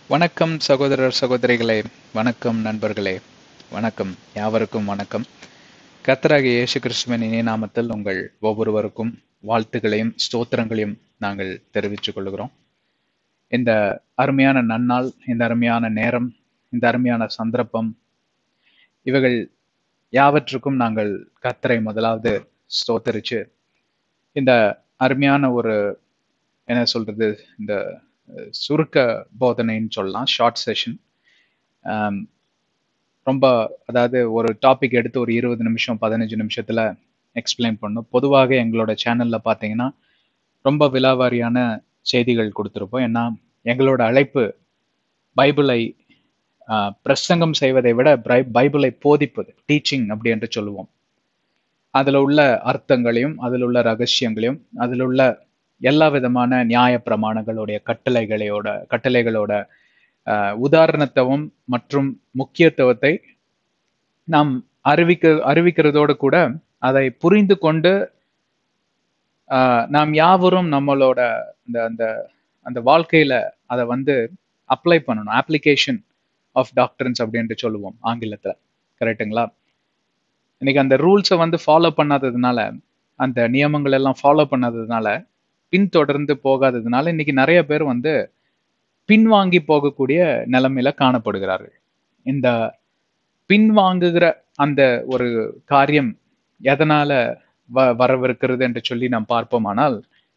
வணக்கம் சகோதரர் சகோதரிகளே வணக்கம் நண்பர்களே வணக்கம் யாவருக்கும் வணக்கம் கர்த்தராகிய இயேசு கிறிஸ்துவின் இணைய நாமத்தில் உங்கள் ஒவ்வொருவருக்கும் வாழ்த்துக்களையும் ஸ்தோத்திரங்களையும் நாங்கள் தெரிவித்துக் கொள்கிறோம் இந்த அருமையான நன்னாள் இந்த அருமையான நேரம் இந்த அருமையான சந்தர்ப்பம் இவைகள் யாவற்றுக்கும் நாங்கள் கர்த்தரை முதலாவது ஸ்தோத்தரிச்சு இந்த அருமையான ஒரு என்ன சொல்றது இந்த அஹ், சுருக்க போதனைன்னு சொல்லலாம் ஷார்ட் செஷன் ரொம்ப அதாவது ஒரு டாபிக் எடுத்து ஒரு இருபது நிமிஷம் பதினஞ்சு நிமிஷத்துல எக்ஸ்பிளைன் பண்ணும் பொதுவாக எங்களோட சேனல்ல பார்த்தீங்கன்னா ரொம்ப விலாவாரியான செய்திகள் கொடுத்துருப்போம் ஏன்னா எங்களோட அழைப்பு பைபிளை ஆஹ், பிரசங்கம் செய்வதை விட பை- பைபிளை போதிப்பது டீச்சிங் அப்படி என்று சொல்லுவோம் அதுல உள்ள அர்த்தங்களையும் அதில் உள்ள ரகசியங்களையும் அதில் உள்ள எல்லா விதமான நியாய பிரமாணங்களுடைய கட்டளைகளோட கட்டளைகளோட ஆஹ், உதாரணத்துவம் மற்றும் முக்கியத்துவத்தை நாம் அறிவிக்க அறிவிக்கிறதோடு கூட அதை புரிந்து கொண்டு ஆஹ், நாம் யாவரும் நம்மளோட இந்த அந்த அந்த வாழ்க்கையில அதை வந்து அப்ளை பண்ணணும் அப்ளிகேஷன் ஆஃப் டாக்டர்ஸ் அப்படின்ட்டு சொல்லுவோம் ஆங்கிலத்துல கரெக்ட்டுங்களா இன்னைக்கு அந்த ரூல்ஸை வந்து ஃபாலோ பண்ணாததுனால அந்த நியமங்கள் எல்லாம் ஃபாலோ பண்ணாததுனால பின்தொடர்ந்து போகாததுனால இன்னைக்கு நிறைய பேர் வந்து பின்வாங்கி போகக்கூடிய நிலைமையில காணப்படுகிறார்கள் இந்த பின்வாங்குகிற அந்த ஒரு காரியம் எதனால வ வரவிருக்கிறது என்று சொல்லி நாம் பார்ப்போமானால்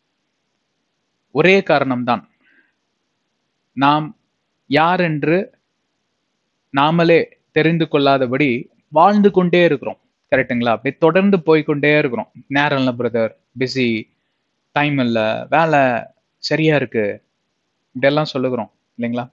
ஒரே காரணம்தான் நாம் யார் என்று நாமளே தெரிந்து கொள்ளாதபடி வாழ்ந்து கொண்டே இருக்கிறோம் கரெக்ட்டுங்களா அப்படியே தொடர்ந்து போய்க்கொண்டே இருக்கிறோம் நேரம் இல்லை பிரதர் பிஸி டைம் இல்லை வேலை சரியா இருக்கு இப்படியெல்லாம் சொல்லுகிறோம் இல்லைங்களா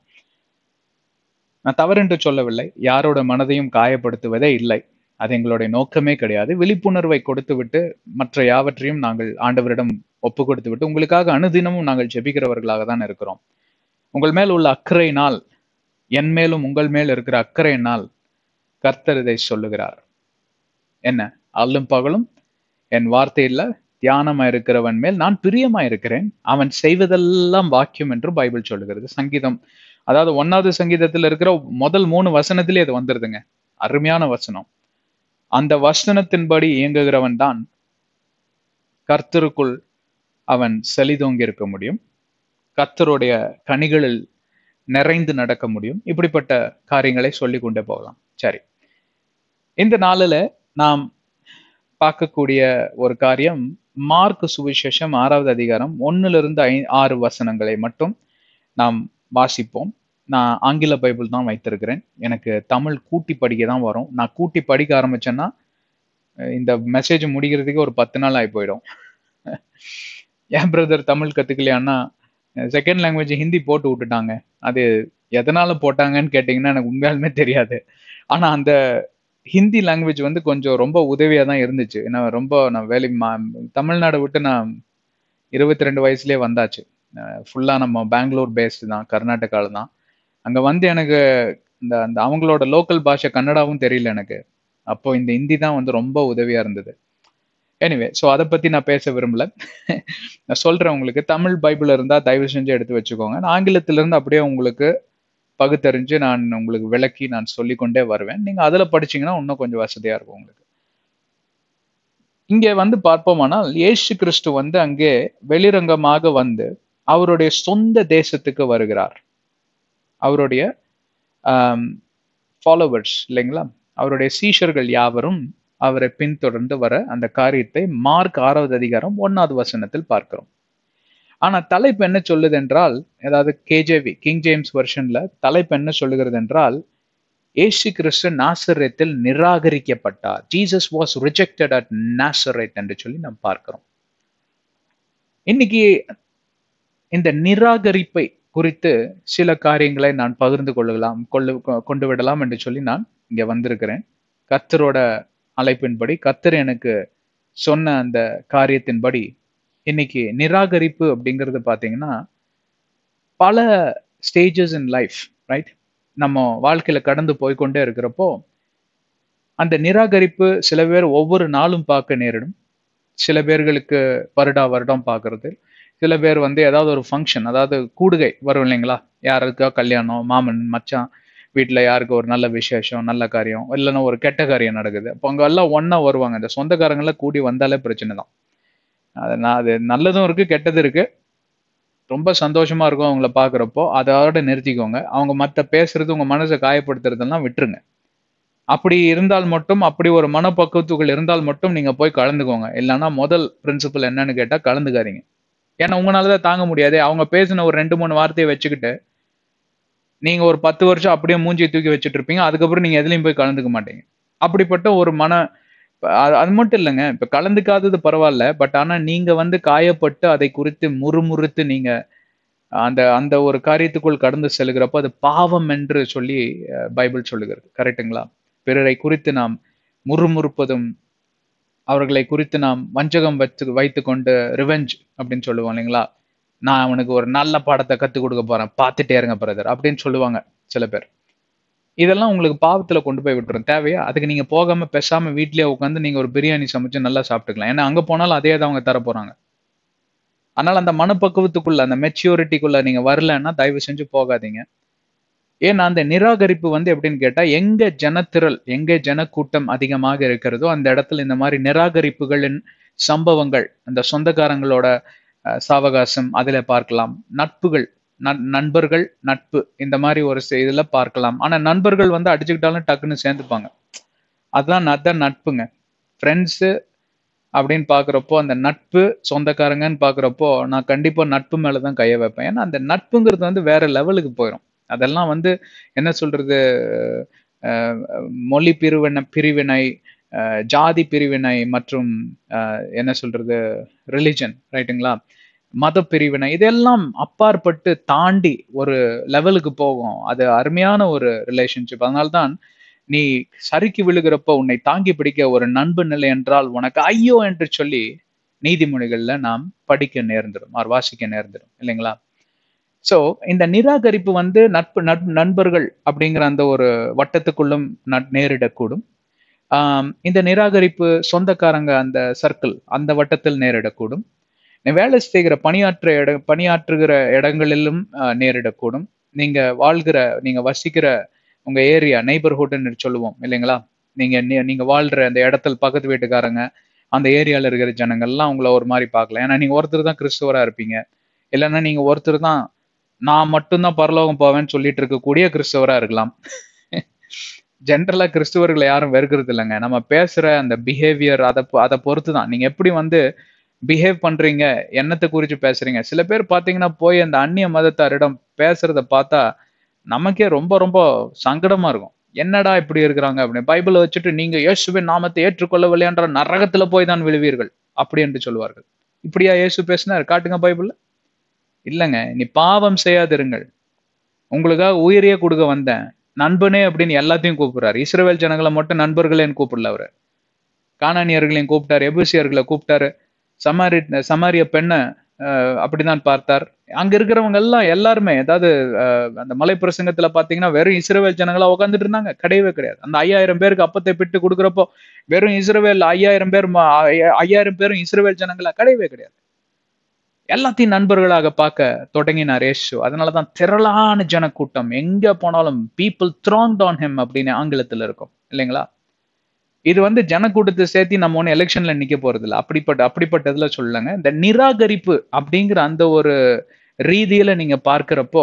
நான் தவறென்று சொல்லவில்லை யாரோட மனதையும் காயப்படுத்துவதே இல்லை அது எங்களுடைய நோக்கமே கிடையாது விழிப்புணர்வை கொடுத்து விட்டு மற்ற யாவற்றையும் நாங்கள் ஆண்டவரிடம் ஒப்பு கொடுத்து விட்டு உங்களுக்காக அனுதினமும் நாங்கள் ஜெபிக்கிறவர்களாக தான் இருக்கிறோம் உங்கள் மேல் உள்ள அக்கறையினால் என் மேலும் உங்கள் மேல் இருக்கிற அக்கறையினால் கர்த்தர் இதை சொல்லுகிறார் என்ன அல்லும் பகலும் என் வார்த்தையில தியானமா இருக்கிறவன் மேல் நான் பிரியமா இருக்கிறேன் அவன் செய்வதெல்லாம் வாக்கியம் என்று பைபிள் சொல்லுகிறது சங்கீதம் அதாவது ஒன்னாவது சங்கீதத்துல இருக்கிற முதல் மூணு வசனத்திலே அது வந்துருதுங்க அருமையான வசனம் அந்த வசனத்தின்படி இயங்குகிறவன் தான் கர்த்தருக்குள் அவன் செலிதோங்கி இருக்க முடியும் கர்த்தருடைய கனிகளில் நிறைந்து நடக்க முடியும் இப்படிப்பட்ட காரியங்களை சொல்லிக் கொண்டே போகலாம் சரி இந்த நாளில் நாம் பார்க்கக்கூடிய ஒரு காரியம் மார்க் சுவிசேஷம் ஆறாவது அதிகாரம் ஒன்னுல இருந்து ஐ ஆறு வசனங்களை மட்டும் நாம் வாசிப்போம் நான் ஆங்கில பைபிள் தான் வைத்திருக்கிறேன் எனக்கு தமிழ் கூட்டி படிக்க தான் வரும் நான் கூட்டி படிக்க ஆரம்பிச்சேன்னா அஹ் இந்த மெசேஜ் முடிக்கிறதுக்கு ஒரு பத்து நாள் ஆகி போயிடும் என் பிரதர் தமிழ் கத்துக்கலையான்னா செகண்ட் லாங்குவேஜ் ஹிந்தி போட்டு விட்டுட்டாங்க அது எதனால போட்டாங்கன்னு கேட்டிங்கன்னா எனக்கு உண்மையாலுமே தெரியாது ஆனா அந்த ஹிந்தி லாங்குவேஜ் வந்து கொஞ்சம் ரொம்ப உதவியா தான் இருந்துச்சு ஏன்னா ரொம்ப நான் வேலை மா- தமிழ்நாடை விட்டு நான் இருபத்தி ரெண்டு வயசுலயே வந்தாச்சு ஃபுல்லா நம்ம பெங்களூர் பேஸ்டு தான் கர்நாடகால தான் அங்க வந்து எனக்கு இந்த அந்த அவங்களோட லோக்கல் பாஷை கன்னடாவும் தெரியல எனக்கு அப்போ இந்த ஹிந்தி தான் வந்து ரொம்ப உதவியா இருந்தது எனிவே ஸோ அதை பத்தி நான் பேச விரும்பல நான் சொல்றேன் உங்களுக்கு தமிழ் பைபிள் இருந்தா தயவு செஞ்சு எடுத்து வச்சுக்கோங்க நான் ஆங்கிலத்துல இருந்து அப்படியே உங்களுக்கு பகுத்தறிஞ்சு நான் உங்களுக்கு விளக்கி நான் சொல்லிக்கொண்டே வருவேன் நீங்க அதுல படிச்சீங்கன்னா இன்னும் கொஞ்சம் வசதியா இருக்கும் உங்களுக்கு இங்கே வந்து பார்ப்போமானால் இயேசு கிறிஸ்து வந்து அங்கே வெளிரங்கமாக வந்து அவருடைய சொந்த தேசத்துக்கு வருகிறார் அவருடைய ஃபாலோவர்ஸ் இல்லைங்களா அவருடைய சீஷர்கள் யாவரும் அவரை பின்தொடர்ந்து வர அந்த காரியத்தை மார்க் ஆறாவது அதிகாரம் ஒன்னாவது வசனத்தில் பார்க்கிறோம் ஆனா தலைப்பு என்ன சொல்லுது என்றால் அதாவது கேஜேவி கிங் ஜேம்ஸ் வெர்ஷன்ல தலைப்பு என்ன சொல்லுகிறது என்றால் இயேசு கிறிஸ்து நாசரேத்தில் நிராகரிக்கப்பட்டார் Jesus was rejected at Nazareth என்று சொல்லி நாம் பார்க்கிறோம் இன்னைக்கு இந்த நிராகரிப்பை குறித்து சில காரியங்களை நான் பகிர்ந்து கொள்ளலாம் கொள்ளு கொ- கொண்டு விடலாம் என்று சொல்லி நான் இங்க வந்திருக்கிறேன் கர்த்தரோட அழைப்பின்படி கர்த்தர் எனக்கு சொன்ன அந்த காரியத்தின்படி இன்னைக்கு நிராகரிப்பு அப்படிங்கிறது பாத்தீங்கன்னா பல ஸ்டேஜஸ் இன் லைஃப் ரைட் நம்ம வாழ்க்கையில கடந்து போய்க்கொண்டே இருக்கிறப்போ அந்த நிராகரிப்பு சில பேர் ஒவ்வொரு நாளும் பார்க்க நேரிடும் சில பேர்களுக்கு வருடா வருடம் பார்க்கறது சில பேர் வந்து ஏதாவது ஒரு ஃபங்க்ஷன் அதாவது கூடுகை வரும் இல்லைங்களா யாருக்கோ கல்யாணம் மாமன் மச்சான் வீட்டில் யாருக்கு ஒரு நல்ல விசேஷம் நல்ல காரியம் இல்லைன்னா ஒரு கெட்ட காரியம் நடக்குது அப்போ அங்கே எல்லாம் ஒன்றா வருவாங்க இந்த சொந்தக்காரங்களாம் கூடி வந்தாலே பிரச்சனை தான் அது நான் அது நல்லதும் இருக்கு கெட்டதும் இருக்கு ரொம்ப சந்தோஷமா இருக்கும் அவங்கள பார்க்குறப்போ அதோட நிறுத்திக்கோங்க அவங்க மற்ற பேசுறது உங்க மனசை காயப்படுத்துறதெல்லாம் விட்டுருங்க அப்படி இருந்தால் மட்டும் அப்படி ஒரு மனப்பக்குவத்துகள் இருந்தால் மட்டும் நீங்க போய் கலந்துக்கோங்க இல்லைன்னா முதல் பிரின்சிபல் என்னன்னு கேட்டா கலந்துக்காதீங்க ஏன்னா உங்களால தான் தாங்க முடியாது அவங்க பேசின ஒரு ரெண்டு மூணு வார்த்தையை வச்சுக்கிட்டு நீங்க ஒரு பத்து வருஷம் அப்படியே மூஞ்சியை தூக்கி வச்சுட்டு இருப்பீங்க அதுக்கப்புறம் நீங்க எதுலையும் போய் கலந்துக்க மாட்டீங்க அப்படிப்பட்ட ஒரு மன அது அது மட்டும் இல்லைங்க இப்ப கலந்துக்காதது பரவாயில்ல பட் ஆனா நீங்க வந்து காயப்பட்டு அதை குறித்து முறுமுறுத்து நீங்க அந்த அந்த ஒரு காரியத்துக்குள் கடந்து செல்கிறப்போ அது பாவம் என்று சொல்லி அஹ், பைபிள் சொல்லுகிறது கரெக்ட்டுங்களா பிறரை குறித்து நாம் முறுமுறுப்பதும் அவர்களை குறித்து நாம் வஞ்சகம் வைத்து வைத்து கொண்டு ரிவெஞ்ச் அப்படின்னு சொல்லுவோம் இல்லைங்களா நான் அவனுக்கு ஒரு நல்ல பாடத்தை கற்றுக் கொடுக்க போறேன் பார்த்துட்டே இருங்க பிரதர் அப்படின்னு சொல்லுவாங்க சில பேர் இதெல்லாம் உங்களுக்கு பாவத்துல கொண்டு போய் விட்டுரும் தேவையா அதுக்கு நீங்க போகாம பேசாம வீட்லயே உட்காந்து நீங்க ஒரு பிரியாணி சமைச்சு நல்லா சாப்பிட்டுக்கலாம் ஏன்னா அங்க போனாலும் அதே தான் அவங்க தர போறாங்க அதனால அந்த மனப்பக்குவத்துக்குள்ள அந்த மெச்சூரிட்டிக்குள்ள நீங்க வரலன்னா தயவு செஞ்சு போகாதீங்க ஏன்னா அந்த நிராகரிப்பு வந்து எப்படின்னு கேட்டா எங்க ஜனத்திரள் எங்க ஜனக்கூட்டம் அதிகமாக இருக்கிறதோ அந்த இடத்துல இந்த மாதிரி நிராகரிப்புகளின் சம்பவங்கள் அந்த சொந்தக்காரங்களோட அஹ், சாவகாசம் அதுல பார்க்கலாம் நட்புகள் நண்- நண்பர்கள் நட்பு இந்த மாதிரி ஒரு செ- இதுல பார்க்கலாம் ஆனா நண்பர்கள் வந்து அடிச்சுக்கிட்டாலும் டக்குன்னு சேர்ந்துப்பாங்க அதான் அதான் நட்புங்க ஃப்ரெண்ட்ஸு அப்படின்னு பார்க்குறப்போ அந்த நட்பு சொந்தக்காரங்கன்னு பார்க்குறப்போ நான் கண்டிப்பா நட்பு மேல தான் கையை வைப்பேன் ஏன்னா அந்த நட்புங்கிறது வந்து வேற லெவலுக்கு போயிடும் அதெல்லாம் வந்து என்ன சொல்றது அஹ், மொழி பிரிவினை பிரிவினை அஹ், ஜாதி பிரிவினை மற்றும் அஹ், என்ன சொல்றது ரிலிஜன் ரைட்டுங்களா மத பிரிவினை இதெல்லாம் அப்பாற்பட்டு தாண்டி ஒரு லெவலுக்கு போகும் அது அருமையான ஒரு ரிலேஷன்ஷிப் அதனால்தான் நீ சறுக்கி விழுகிறப்ப உன்னை தாங்கி பிடிக்க ஒரு நண்பன் இல்லை என்றால் உனக்கு ஐயோ என்று சொல்லி நீதிமொழிகள்ல நாம் படிக்க நேர்ந்துடும் ஆர் வாசிக்க நேர்ந்துடும் இல்லைங்களா சோ இந்த நிராகரிப்பு வந்து நட்பு நட்பு நண்பர்கள் அப்படிங்கிற அந்த ஒரு வட்டத்துக்குள்ளும் நட்- நேரிடக்கூடும் ஆம், இந்த நிராகரிப்பு சொந்தக்காரங்க அந்த சர்க்கிள் அந்த வட்டத்தில் நேரிடக்கூடும் நீ வேலை செய்கிற பணியாற்ற இட பணியாற்றுகிற இடங்களிலும் ஆஹ், நேரிடக்கூடும் நீங்க வாழ்கிற நீங்க வசிக்கிற உங்க ஏரியா நெய்பர்ஹுட்னு சொல்லுவோம் இல்லைங்களா நீங்க நீ- நீங்க வாழ்ற அந்த இடத்துல பக்கத்து வீட்டுக்காரங்க அந்த ஏரியால இருக்கிற ஜனங்கள்லாம் உங்களை ஒரு மாதிரி பார்க்கலாம் ஏன்னா நீங்க ஒருத்தர் தான் கிறிஸ்துவரா இருப்பீங்க இல்லைன்னா நீங்க ஒருத்தர் தான் நான் மட்டும்தான் பரலோகம் போவேன்னு சொல்லிட்டு இருக்கக்கூடிய கிறிஸ்தவரா இருக்கலாம் ஜென்ரலா கிறிஸ்துவர்களை யாரும் வெறுக்கிறது இல்லைங்க நம்ம பேசுற அந்த பிஹேவியர் அதை பொ- அதை பொறுத்து தான் நீங்க எப்படி வந்து பிஹேவ் பண்றீங்க என்னத்தை குறித்து பேசுறீங்க சில பேர் பாத்தீங்கன்னா போய் அந்த அந்நிய மதத்தாரிடம் பேசுறத பார்த்தா நமக்கே ரொம்ப ரொம்ப சங்கடமா இருக்கும் என்னடா இப்படி இருக்கிறாங்க அப்படின்னு பைபிளை வச்சுட்டு நீங்க இயேசுவின் நாமத்தை ஏற்றுக்கொள்ளவில்லையென்ற நரகத்துல போய் தான் விழுவீர்கள் அப்படி என்று சொல்வார்கள் இப்படியா இயேசு பேசினார் காட்டுங்க பைபிள்ல இல்லைங்க நீ பாவம் செய்யாதிருங்கள் உங்களுக்காக உயிரையே கொடுக்க வந்தேன் நண்பனே அப்படின்னு எல்லாத்தையும் கூப்பிடுறாரு இஸ்ரவேல் ஜனங்களை மட்டும் நண்பர்களேன்னு கூப்பிடல அவரு கானானியர்களையும் கூப்பிட்டாரு எபூசியர்களை கூப்பிட்டாரு சமாரி சமாரிய பெண்ணை அஹ், அப்படிதான் பார்த்தார் அங்க இருக்கிறவங்க எல்லாம் எல்லாருமே அதாவது அஹ், அந்த மலை பிரசங்கத்துல பாத்தீங்கன்னா வெறும் இஸ்ரவேல் ஜனங்களா உட்காந்துட்டு இருந்தாங்க கிடையவே கிடையாது அந்த ஐயாயிரம் பேருக்கு அப்பத்தை பிட்டு கொடுக்குறப்போ வெறும் இஸ்ரவேல் ஐயாயிரம் பேர் ம- ஐ- ஐயாயிரம் பேரும் இஸ்ரவேல் ஜனங்களா கிடையவே கிடையாது எல்லாத்தையும் நண்பர்களாக பார்க்க தொடங்கினார் இயேசு அதனாலதான் திரளான ஜனக்கூட்டம் எங்க போனாலும் பீப்புள் த்ராங்ட் ஆன் ஹிம் அப்படின்னு ஆங்கிலத்துல இருக்கும் இல்லைங்களா இது வந்து ஜனக்கூட்டத்தை சேர்த்து நம்ம ஒண்ணு எலெக்ஷன்ல நிக்க போறது இல்ல அப்படிப்பட்ட அப்படிப்பட்டதுல சொல்லுங்க இந்த நிராகரிப்பு அப்படிங்கிற அந்த ஒரு ரீதியில நீங்க பார்க்கிறப்போ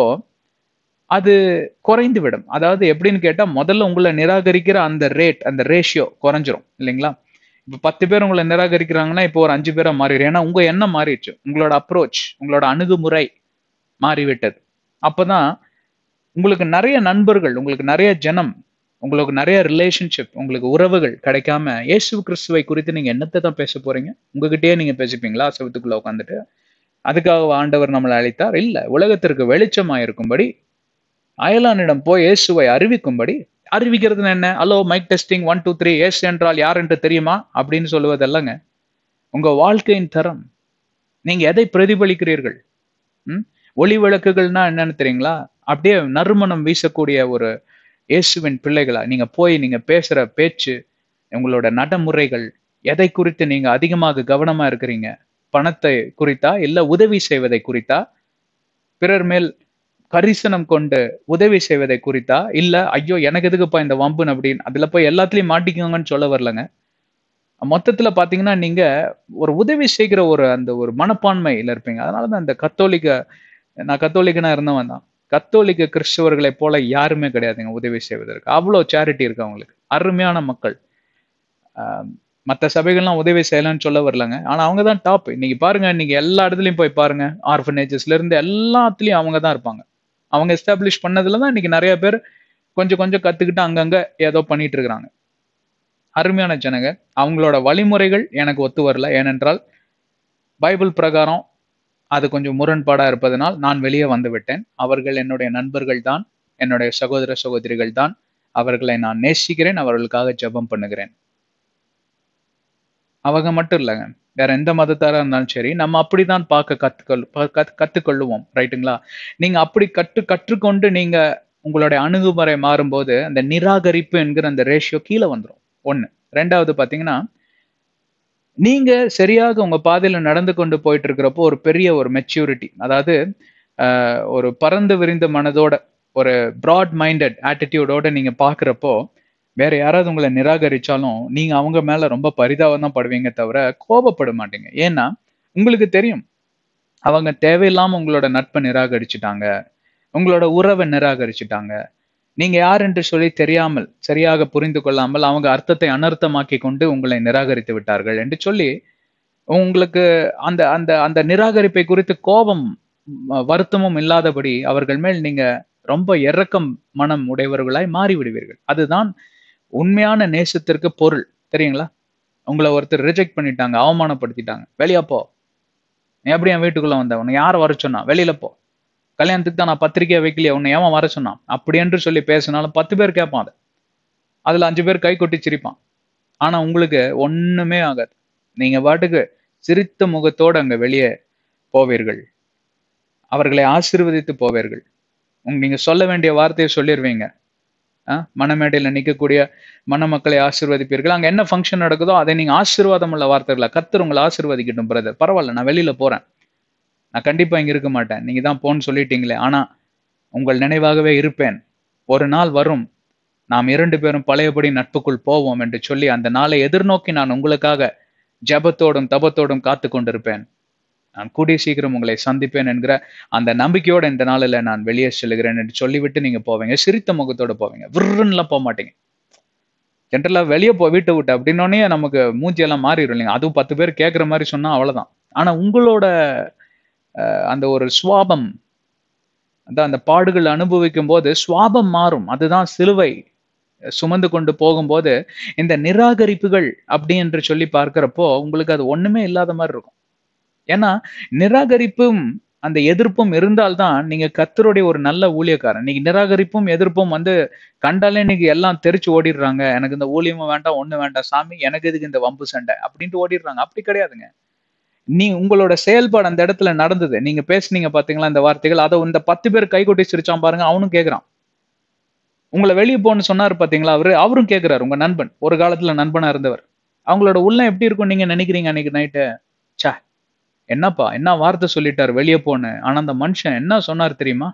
அது குறைந்து விடும் அதாவது எப்படின்னு கேட்டா முதல்ல உங்களை நிராகரிக்கிற அந்த ரேட் அந்த ரேஷியோ குறைஞ்சிரும் இல்லைங்களா இப்ப பத்து பேர் உங்களை நிராகரிக்கிறாங்கன்னா இப்போ ஒரு அஞ்சு பேரா மாறிடும் ஏன்னா உங்க எண்ணம் மாறிடுச்சு உங்களோட அப்ரோச் உங்களோட அணுகுமுறை மாறிவிட்டது அப்பதான் உங்களுக்கு நிறைய நண்பர்கள் உங்களுக்கு நிறைய ஜனம் உங்களுக்கு நிறைய ரிலேஷன்ஷிப் உங்களுக்கு உறவுகள் கிடைக்காம இயேசு கிறிஸ்துவை குறித்து நீங்க என்னத்தை தான் பேச போறீங்க உங்ககிட்டயே நீங்க பேசிப்பீங்களா செவத்துக்குள்ள உட்காந்துட்டு அதுக்காக ஆண்டவர் நம்மளை அழைத்தார் இல்ல உலகத்திற்கு வெளிச்சமா இருக்கும்படி அயலானிடம் போய் இயேசுவை அறிவிக்கும்படி அறிவிக்கிறது என்ன hello mic testing one two three இயேசு என்றால் யார் என்று தெரியுமா அப்படின்னு சொல்லுவதல்லங்க உங்க வாழ்க்கையின் தரம் நீங்க எதை பிரதிபலிக்கிறீர்கள் ம்? ஒளி விளக்குகள்னா என்னன்னு தெரியுங்களா அப்படியே நறுமணம் வீசக்கூடிய ஒரு இயேசுவின் பிள்ளைகளா நீங்க போய் நீங்க பேசுற பேச்சு உங்களோட நடைமுறைகள் எதை குறித்து நீங்க அதிகமாக கவனமா இருக்கிறீங்க பணத்தை குறித்தா இல்ல உதவி செய்வதை குறித்தா பிறர் மேல் கரிசனம் கொண்டு உதவி செய்வதை குறித்தா இல்ல ஐயோ எனக்கு எதுக்குப்பா இந்த வம்புன்னு அப்படின்னு அதுல போய் எல்லாத்துலயும் மாட்டிக்கோங்கன்னு சொல்ல வரலங்க மொத்தத்துல பாத்தீங்கன்னா நீங்க ஒரு உதவி செய்கிற ஒரு அந்த ஒரு மனப்பான்மையில இருப்பீங்க அதனாலதான் இந்த கத்தோலிக்க நான் கத்தோலிக்கனா இருந்தவன் தான் கத்தோலிக்க கிறிஸ்தவர்களை போல யாருமே கிடையாதுங்க உதவி செய்வதற்கு அவ்வளோ சேரிட்டி இருக்கு அவங்களுக்கு அருமையான மக்கள் ஆஹ் மற்ற சபைகள்லாம் உதவி செய்யலாம்னு சொல்ல வரலங்க ஆனா அவங்க தான் டாப் இன்னைக்கு பாருங்க இன்னைக்கு எல்லா இடத்துலயும் போய் பாருங்க ஆர்ஃபனேஜஸ்ல இருந்து எல்லாத்துலயும் அவங்க தான் இருப்பாங்க அவங்க எஸ்டாப்ளிஷ் பண்ணதுல தான் இன்னைக்கு நிறைய பேர் கொஞ்சம் கொஞ்சம் கத்துக்கிட்டு அங்கங்க ஏதோ பண்ணிட்டு இருக்கிறாங்க அருமையான ஜனங்க அவங்களோட வழிமுறைகள் எனக்கு ஒத்து வரல ஏனென்றால் பைபிள் பிரகாரம் அது கொஞ்சம் முரண்பாடா இருப்பதனால் நான் வெளியே வந்து விட்டேன் அவர்கள் என்னுடைய நண்பர்கள் தான் என்னுடைய சகோதர சகோதரிகள் தான் அவர்களை நான் நேசிக்கிறேன் அவர்களுக்காக ஜெபம் பண்ணுகிறேன் அவங்க மட்டும் இல்லைங்க வேற எந்த மதத்தாரா இருந்தாலும் சரி நம்ம அப்படிதான் பார்க்க கத்துக்கொள் ப- கத்- கத்துக்கொள்ளுவோம் ரைட்டுங்களா நீங்க அப்படி கற்று கற்றுக்கொண்டு நீங்க உங்களுடைய அணுகுமுறை மாறும்போது அந்த நிராகரிப்பு என்கிற அந்த ரேஷியோ கீழே வந்துடும் ஒண்ணு ரெண்டாவது பாத்தீங்கன்னா நீங்க சரியாக உங்க பாதையில நடந்து கொண்டு போயிட்டு இருக்கிறப்போ ஒரு பெரிய ஒரு மெச்சூரிட்டி அதாவது ஆஹ், ஒரு பறந்து விரிந்த மனதோட ஒரு பிராட் மைண்டட் ஆட்டிடியூடோட நீங்க பாக்குறப்போ வேற யாராவது உங்களை நிராகரிச்சாலும் நீங்க அவங்க மேல ரொம்ப பரிதாபம் தான் படுவீங்க தவிர கோபப்பட மாட்டீங்க ஏன்னா உங்களுக்கு தெரியும் அவங்க தேவையில்லாம உங்களோட நட்பை நிராகரிச்சுட்டாங்க உங்களோட உறவை நிராகரிச்சுட்டாங்க நீங்க யார் என்று சொல்லி தெரியாமல் சரியாக புரிந்து கொள்ளாமல் அவங்க அர்த்தத்தை அனர்த்தமாக்கி கொண்டு உங்களை நிராகரித்து விட்டார்கள் என்று சொல்லி உங்களுக்கு அந்த அந்த அந்த நிராகரிப்பை குறித்து கோபம் ம, வருத்தமும் இல்லாதபடி அவர்கள் மேல் நீங்க ரொம்ப இரக்கம் மனம் உடையவர்களாய் மாறி விடுவீர்கள் அதுதான் உண்மையான நேசத்திற்கு பொருள் தெரியுங்களா உங்களை ஒருத்தர் ரிஜெக்ட் பண்ணிட்டாங்க அவமானப்படுத்திட்டாங்க வெளியே போ நீ எப்படி என் வீட்டுக்குள்ள வந்த உன்னை யார் வர சொன்னா வெளியில போ கல்யாணத்துக்கு தான் நான் பத்திரிக்கையை வைக்கலையே உன்னை ஏன் வர சொன்னான் அப்படி என்று சொல்லி பேசினாலும் பத்து பேர் கேட்பான் அதை அதுல அஞ்சு பேர் கை கொட்டி சிரிப்பான் ஆனா உங்களுக்கு ஒண்ணுமே ஆகாது நீங்க பாட்டுக்கு சிரித்த முகத்தோடு அங்க வெளியே போவீர்கள் அவர்களை ஆசீர்வதித்து போவீர்கள் உங்க நீங்க சொல்ல வேண்டிய வார்த்தையை சொல்லிடுவீங்க ஆஹ் மணமேடையில நிக்கக்கூடிய மணமக்களை ஆசீர்வதிப்பீர்கள் அங்க என்ன ஃபங்க்ஷன் நடக்குதோ அதை நீங்க ஆசீர்வாதம் உள்ள வார்த்தைகளை கத்தர் உங்களை ஆசீர்வதிக்கட்டும் பிரதர் பரவாயில்ல நான் வெளியில போறேன் நான் கண்டிப்பா இங்க இருக்க மாட்டேன் நீங்க தான் போன்னு சொல்லிட்டீங்களே ஆனா உங்கள் நினைவாகவே இருப்பேன் ஒரு நாள் வரும் நாம் இரண்டு பேரும் பழையபடி நட்புக்குள் போவோம் என்று சொல்லி அந்த நாளை எதிர்நோக்கி நான் உங்களுக்காக ஜெபத்தோடும் தபத்தோடும் காத்து கொண்டிருப்பேன் நான் கூடிய சீக்கிரம் உங்களை சந்திப்பேன் என்கிற அந்த நம்பிக்கையோட இந்த நாளில் நான் வெளியே செல்கிறேன் என்று சொல்லிவிட்டு நீங்க போவீங்க சிரித்த முகத்தோட போவீங்க விருன்னுலாம் போக மாட்டீங்க ஜென்ரலா வெளியே போ வீட்டை விட்டு அப்படின்னோடனே நமக்கு மூஞ்சி எல்லாம் மாறிடும் இல்லைங்க அதுவும் பத்து பேர் கேட்குற மாதிரி சொன்னா அவ்வளவுதான் ஆனா உங்களோட அஹ், அந்த ஒரு சுவாபம் அதான் அந்த பாடுகள் அனுபவிக்கும் போது சுவாபம் மாறும் அதுதான் சிலுவை சுமந்து கொண்டு போகும்போது இந்த நிராகரிப்புகள் அப்படி என்று சொல்லி பார்க்கிறப்போ உங்களுக்கு அது ஒண்ணுமே இல்லாத மாதிரி இருக்கும் ஏன்னா நிராகரிப்பும் அந்த எதிர்ப்பும் இருந்தால்தான் நீங்க கத்தருடைய ஒரு நல்ல ஊழியக்காரன் நீங்க நிராகரிப்பும் எதிர்ப்பும் வந்து கண்டாலே இன்னைக்கு எல்லாம் தெரிச்சு ஓடிடுறாங்க எனக்கு இந்த ஊழியமும் வேண்டாம் ஒண்ணு வேண்டாம் சாமி எனக்கு எதுக்கு இந்த வம்பு சண்டை அப்படின்ட்டு ஓடிடுறாங்க அப்படி கிடையாதுங்க நீ உங்களோட செயல்பாடு அந்த இடத்துல நடந்தது நீங்க பேசுனீங்க பாத்தீங்களா இந்த வார்த்தைகள் அதை இந்த பத்து பேர் கை கொட்டி சிரிச்சான் பாருங்க அவனும் கேக்குறான் உங்களை வெளியே போன்னு சொன்னாரு பாத்தீங்களா அவரு அவரும் கேக்குறாரு உங்க நண்பன் ஒரு காலத்துல நண்பனா இருந்தவர் அவங்களோட உள்ளம் எப்படி இருக்கும் நீங்க நினைக்கிறீங்க அன்னைக்கு நைட்டு ச்சே என்னப்பா என்ன வார்த்தை சொல்லிட்டாரு வெளியே போன்னு ஆனா அந்த மனுஷன் என்ன சொன்னார் தெரியுமா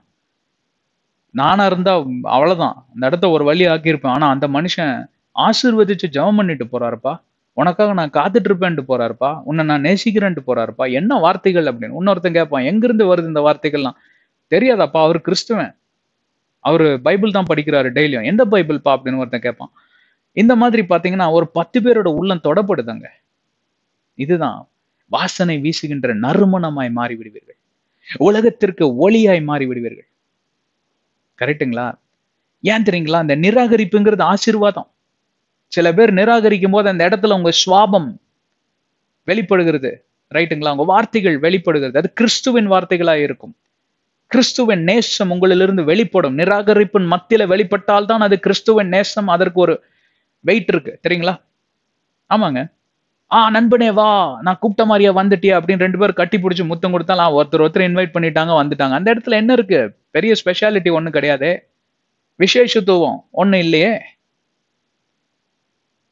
நானா இருந்தா அவ்வளவுதான் அந்த இடத்த ஒரு வழி ஆக்கியிருப்பேன் ஆனா அந்த மனுஷன் ஆசீர்வதிச்சு ஜெபம் பண்ணிட்டு போறாருப்பா உனக்காக நான் காத்துட்டு இருப்பேன்ட்டு போறாருப்பா உன்னை நான் நேசிக்கிறேன்ட்டு போறாருப்பா என்ன வார்த்தைகள் அப்படின்னு இன்னொருத்தன் கேட்பான் எங்கிருந்து வருது இந்த வார்த்தைகள்லாம் தெரியாதாப்பா அவர் கிறிஸ்துவன் அவரு பைபிள் தான் படிக்கிறாரு டெய்லியும் எந்த பைபிள்ப்பா அப்படின்னு ஒருத்தன் கேட்பான் இந்த மாதிரி பாத்தீங்கன்னா ஒரு பத்து பேரோட உள்ளம் தொடப்படுதுங்க இதுதான் வாசனை வீசுகின்ற நறுமணமாய் மாறி விடுவீர்கள் உலகத்திற்கு ஒளியாய் மாறி விடுவீர்கள் கரெக்ட்டுங்களா ஏன் தெரியுங்களா அந்த நிராகரிப்புங்கிறது ஆசீர்வாதம் சில பேர் நிராகரிக்கும் போது அந்த இடத்துல உங்க சுவாபம் வெளிப்படுகிறது ரைட்டுங்களா உங்க வார்த்தைகள் வெளிப்படுகிறது அது கிறிஸ்துவின் வார்த்தைகளா இருக்கும் கிறிஸ்துவின் நேசம் உங்களிலிருந்து வெளிப்படும் நிராகரிப்பின் மத்தியில வெளிப்பட்டால் தான் அது கிறிஸ்துவின் நேசம் அதற்கு ஒரு வெயிட் இருக்கு தெரியுங்களா ஆமாங்க ஆ நண்பனே வா நான் கூப்பிட்ட மாதிரியா வந்துட்டியா அப்படின்னு ரெண்டு பேரும் கட்டி பிடிச்சி முத்தம் கொடுத்தாலும் ஒருத்தர் ஒருத்தர் இன்வைட் பண்ணிட்டாங்க வந்துட்டாங்க அந்த இடத்துல என்ன இருக்கு பெரிய ஸ்பெஷாலிட்டி ஒன்றும் கிடையாது விசேஷத்துவம் ஒன்றும் இல்லையே